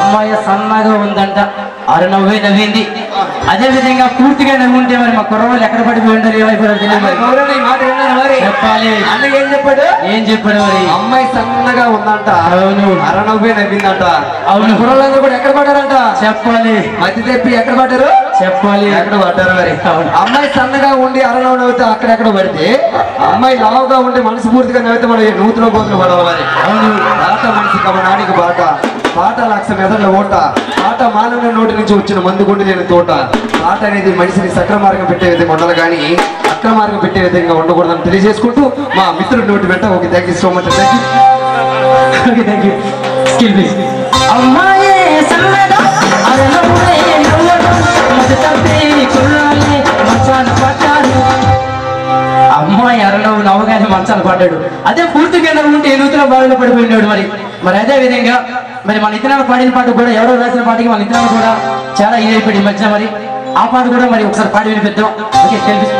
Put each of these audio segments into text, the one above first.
అమ్మాయి సన్నగా ఉందంట అరు నవ్వే నవ్వింది అదే విధంగా పూర్తిగా నవ్వుంటే మరి మా కుర్రవాళ్ళు ఎక్కడ పడిపోయి ఉంటారు ఏమైపోయారు తెలియదు మరి. గౌరవ ఈ మాట విన్నాను మరి చెప్పాలి అన్న ఏం చెప్పాడు ఏం చెప్పాడు మరి అమ్మాయి సన్నగా ఉందంట అవును. అరనవ్వే నవ్విందంట అవును. కుర్రలందరూ కూడా ఎక్కడ పడ్డారంట చెప్పాలి మధ్య తెప్పి ఎక్కడ పడ్డారు చెప్పాలి ఎక్కడ పడ్డారు మరి అవును. అమ్మాయి సన్నగా ఉండి అరనవ్వు నవ్వుతే అక్కడెక్కడ పడితే అమ్మాయి లావుగా ఉండి మనస్ఫూర్తిగా నవ్వితే మన నూతన గోతులు పడవాలి మరి అవును పాట మనిషి కమనానికి బాట పాట లక్ష మెదళ్ళ ఓట పాట మానవుని నోటి నుంచి వచ్చిన మందు గుండి లేని తోట పాట అనేది మనిషిని సక్రమార్గం పెట్టే విధంగా ఉండాలి కానీ అక్రమార్గం పెట్టే విధంగా ఉండకూడదని తెలియజేసుకుంటూ మా మిత్రుడి నోటి వెంట ఒక thank you so much thank you okay thank you skill please అమ్మాయే సన్నగా అరు నవ్వే నవ్వడం మధ్య తప్పి కుర్రాలే మంచాన పడ్డారు అమ్మాయి అరనవ్వు నవ్వగానే మంచాన పడ్డాడు అదే పూర్తిగా నవ్వుంటే ఎలుగుతున్న బావిలో పడిపోయినాడు మరి మరి అదే విధంగా మరి మన ఇతనాలు పాడిన పాట కూడా ఎవరో రాసిన పాటకి మన ఇతనాలు కూడా చాలా ఇది అయిపోయింది ఈ మధ్య మరి ఆ పాట కూడా మరి ఒకసారి పాడి వినిపిద్దాం ఓకే తెలిపి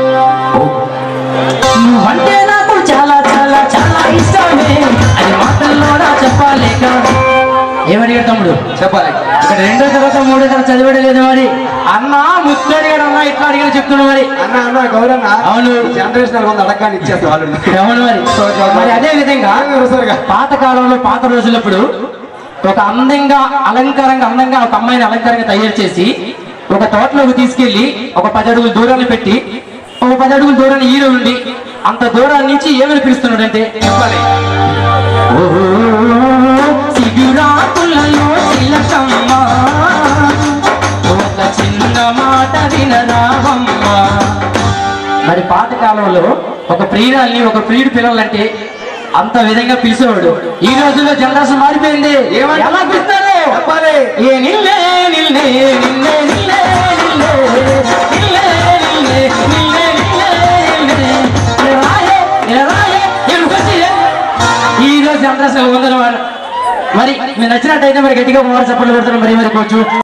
నువ్వంటే నాకు చాలా చాలా చాలా ఇష్టమే అది మాటల్లోనా చెప్పాలి ఏమడిగాడు తమ్ముడు చెప్పాలి ఇక్కడ రెండో తరగతి మూడో తరగతి చదివాడే లేదు మరి అన్న ముత్తు అడిగాడు అన్న ఇట్లా అడిగాడు చెప్తున్నాడు మరి అన్న అన్న గౌరన్న అవును. జనరేషన్ కొంత అడగాని ఇచ్చేస్తాం వాళ్ళు అవును మరి మరి అదే విధంగా సరిగా పాత కాలంలో పాత రోజులప్పుడు ఒక అందంగా అలంకారంగా అందంగా ఒక అమ్మాయిని అలంకారంగా తయారు చేసి ఒక తోటలోకి తీసుకెళ్లి ఒక పది అడుగుల దూరాన్ని పెట్టి ఒక పది అడుగుల దూరాన్ని ఈయన ఉండి అంత దూరాన్ని నుంచి ఏమని పిలుస్తున్నాడు అంటే చెప్పాలి సిగురాకులలో చిలకమ్మ ఒక చిన్న మాట వినరావమ్మ మరి పాత కాలంలో ఒక ప్రియురాల్ని ఒక ప్రియుడు పిలవాలంటే అంత విధంగా పిలిచేవాడు ఈ రోజుల్లో జనరేషన్ మారిపోయింది ఏమని? ఎలా పిలుస్తారు చెప్పాలి ఏ నిల్లే నిల్లే నిల్లే నిల్లే నిల్లే నిల్లే నిల్లే నిల్లే నిల్లే నిల్లే రాయే ఇలా రాయే ఎలుకొచ్చి ఈ రోజు జనరేషన్ ఉందన్నమాట మరి మీరు నచ్చినట్టయితే మరి గట్టిగా మొబైల్ చప్పట్లు కొడుతున్నారు మరి మరి కోచు